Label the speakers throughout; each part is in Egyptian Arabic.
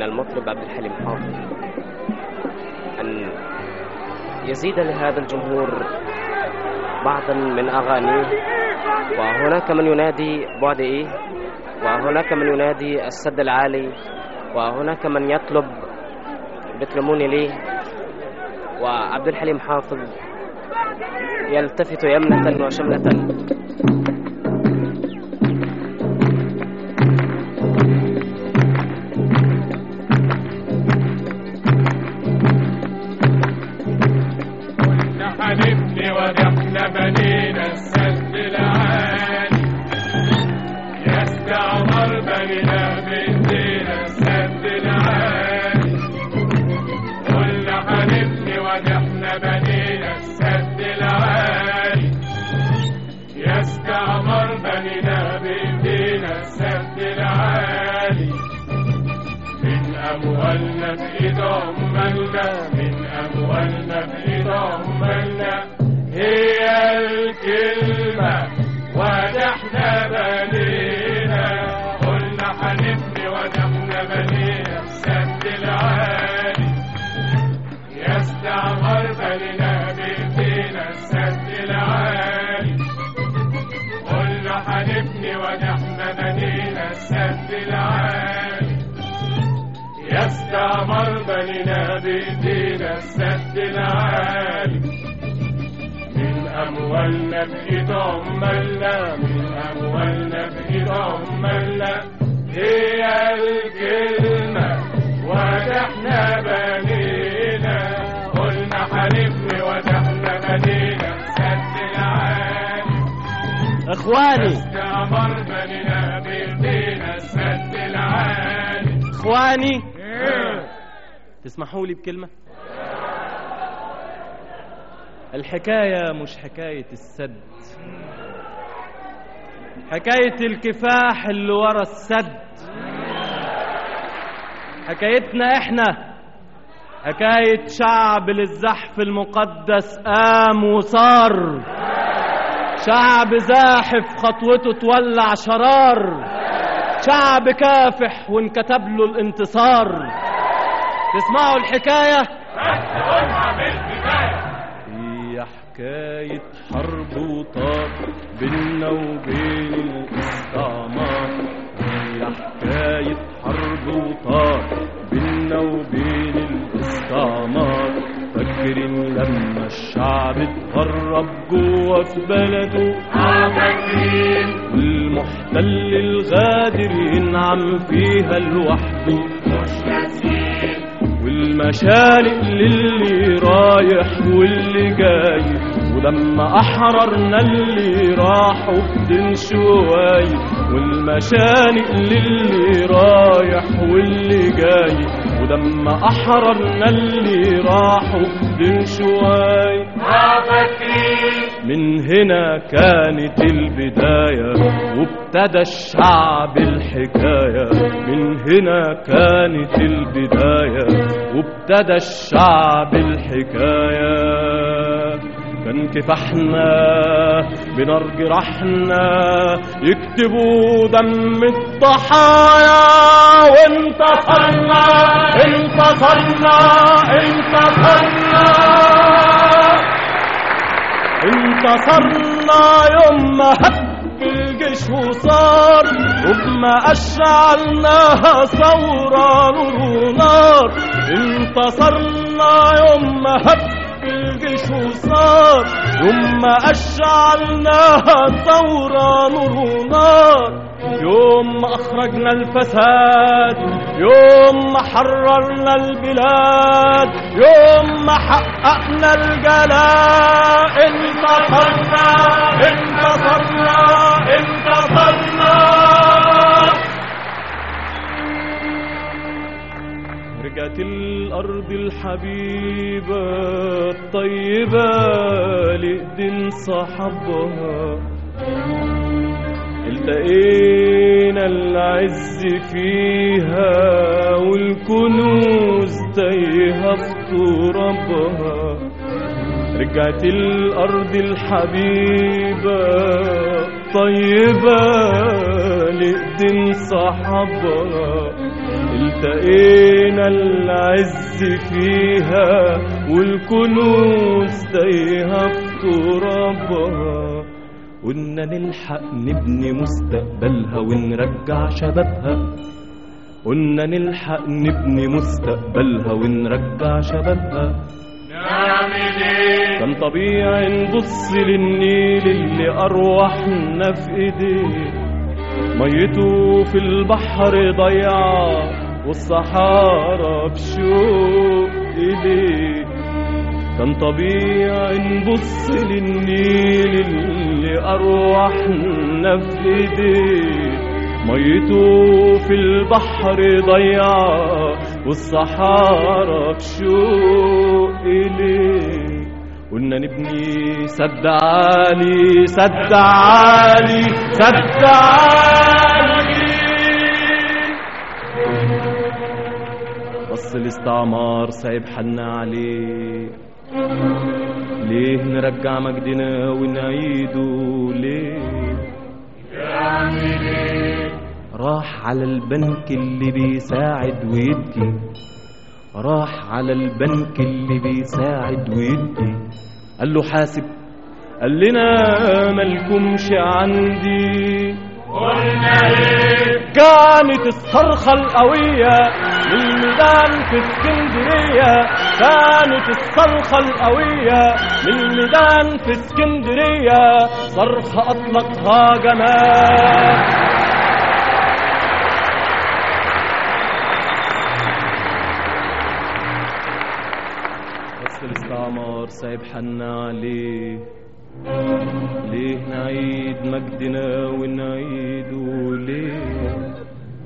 Speaker 1: من المطرب عبد الحليم حافظ أن يزيد لهذا الجمهور بعضا من أغانيه وهناك من ينادي بعد إيه وهناك من ينادي السد العالي وهناك من يطلب بتلموني ليه وعبد الحليم حافظ يلتفت يمنة وشملة
Speaker 2: حبيبني ودحنا بنينا السد العالي يستعمر بنينا بيدينا السد العالي قلنا حبيبني ودحنا بنينا السد العالي يستعمر بنينا بيدينا السد العالي من أموالنا في إيد عمالنا من أموالنا في إيد عمالنا هي الكلمة ودحنا بنينا قلنا حنبني ودحنا بنينا السد العالي يستعمر بنينا بيتنا السد العالي قلنا حنبني ودحنا بنينا السد العالي يستعمر بنينا بإيدينا السد العالي من أموالنا بإيد عمالنا من أموالنا بإيد عمالنا هي الكلمة ودحنا بنينا قلنا حنبني ودحنا بنينا السد العالي
Speaker 3: اخواني
Speaker 2: استعمر بنينا بإيدينا السد العالي
Speaker 3: اخواني تسمحوا لي بكلمة الحكاية مش حكاية السد حكاية الكفاح اللي ورا السد حكايتنا احنا حكاية شعب للزحف المقدس قام وصار شعب زاحف خطوته تولع شرار شعب كافح وانكتب له الانتصار تسمعوا الحكاية هي حكاية حرب وطار بينا وبين الاستعمار هي حكاية حرب وطار بينا وبين الاستعمار فاكرين لما الشعب اتغرب جوه في بلده والمحتل الغادر ينعم فيها لوحده والمشالق للي رايح واللي جاي ولما احررنا اللي راحوا بدن شواي والمشانق للي رايح واللي جاي ولما احررنا اللي راحوا بدن شواي من هنا كانت البداية وابتدى الشعب الحكاية من هنا كانت البداية وابتدى الشعب الحكاية كان كفاحنا بنار جراحنا يكتبوا دم الضحايا وانتصرنا انتصرنا انتصرنا انتصرنا يوم ما هب الجيش وصار وبما أشعلناها ثورة نور ونار انتصرنا يوم ما هب الجيش وصار يوم ما أشعلناها ثورة نور ونار يوم ما أخرجنا الفساد يوم ما حررنا البلاد يوم ما حققنا الجلاء انتصرنا انتصرنا انتصرنا رجعت الأرض الحبيبة الطيبة لإيدين صاحبها التقينا العز فيها والكنوز تايهة في ترابها رجعت الأرض الحبيبة طيبة لإيدين صاحبها التقينا
Speaker 4: لقينا العز فيها والكنوز تايهة في ترابها قلنا نلحق نبني مستقبلها ونرجع شبابها قلنا نلحق نبني مستقبلها ونرجع شبابها
Speaker 2: نعمل ايه
Speaker 4: كان طبيعي نبص للنيل اللي أرواحنا في إيديه ميته في البحر ضيعة والصحارى في شوق إليه كان طبيعي نبص للنيل اللي أرواحنا في إيديه ميته في البحر ضيعة والصحارى في شوق إليه قلنا نبني سد عالي سد عالي سد عالي بص الاستعمار سايب حنا عليه ليه نرجع مجدنا ونعيده ليه راح على البنك اللي بيساعد ويدي راح على البنك اللي بيساعد ويدي قال له حاسب قال لنا مالكمش عندي
Speaker 2: قلنا ايه
Speaker 4: كانت الصرخة القوية من الميدان في اسكندرية كانت الصرخة القوية من الميدان في اسكندرية صرخة أطلقها جمال بس الاستعمار سايب حنا عليه ليه نعيد مجدنا ونعيده ليه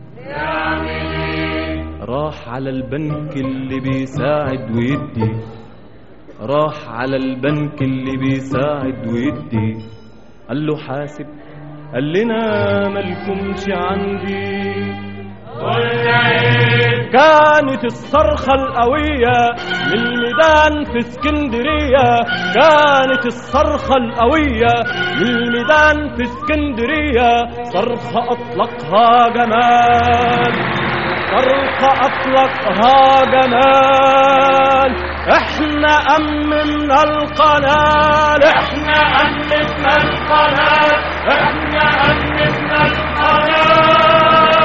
Speaker 4: راح على البنك اللي بيساعد ويدي راح على البنك اللي بيساعد ويدي قال له حاسب قال لنا مالكمش عندي
Speaker 2: قلنا ايه
Speaker 4: كانت الصرخة القوية من الميدان في اسكندرية كانت الصرخة القوية من الميدان في اسكندرية صرخة أطلقها جمال صرخة أطلقها جمال احنا أممنا القناة
Speaker 2: احنا أمننا القناة احنا أمننا القناة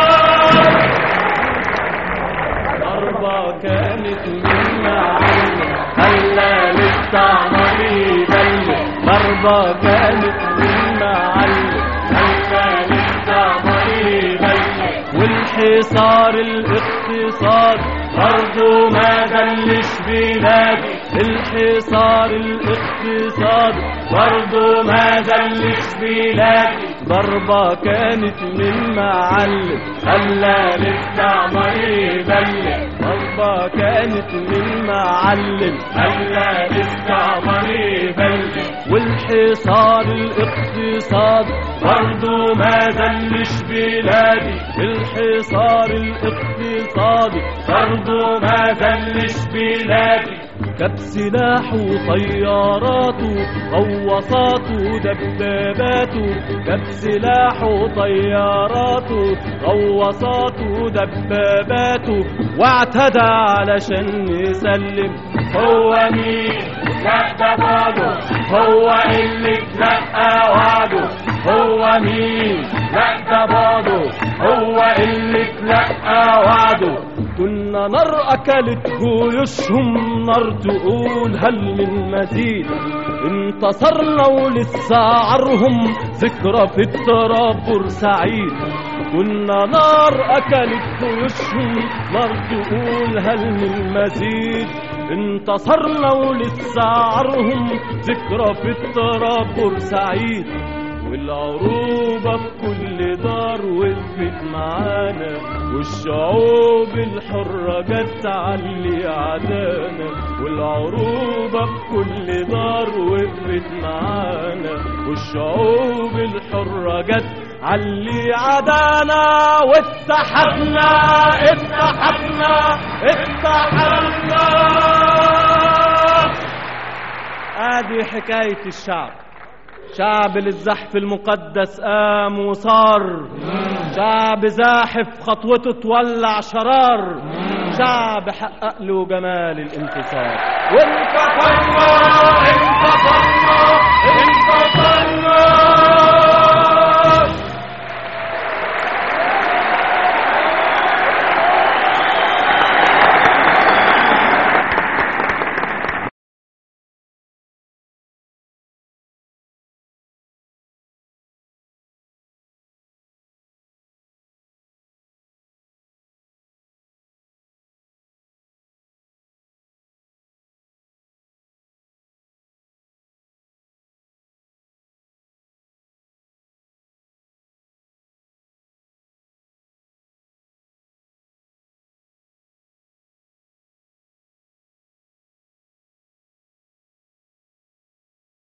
Speaker 4: ضربة كانت من معلم خلى للطعم يبلل ضربة كانت من معلم خلى للطعم يبلل والحصار الاقتصاد برضه ما دلش بلادي الحصار الاقتصاد برضه ما دلش بلادي ضربة كانت من معلم خلى للطعم يبلل ضربة كانت من معلم خلى للطعم يبلل والحصار الاقتصاد برضه ما دلش بلادي الحصار الاقتصادي برضه ما دلش بلادي كب سلاح وطياراته غواصاته دباباته كب سلاح وطياراته غواصاته دباباته واعتدى علشان يسلم هو مين لا ده بعده هو اللي اتلقى وعده هو مين لا ده بعده هو اللي اتلقى وعده كنا نار أكلت جيوشهم نار تقول هل من مزيد انتصرنا ولسه عرهم ذكرى في التراب بورسعيد كنا نار أكلت جيوشهم نار تقول هل من مزيد انتصرنا ولسه عرهم ذكرى في التراب بورسعيد والعروبة في كل دار وقفت معانا والشعوب الحرة جت علي عدانا والعروبة في كل دار وقفت معانا والشعوب الحرة جت علي عدانا واتحدنا اتحدنا اتحدنا ادي حكاية الشعب شعب للزحف المقدس قام وصار شعب زاحف خطوته تولع شرار شعب حقق له جمال الانتصار
Speaker 2: انتصرنا انتصرنا انتصرنا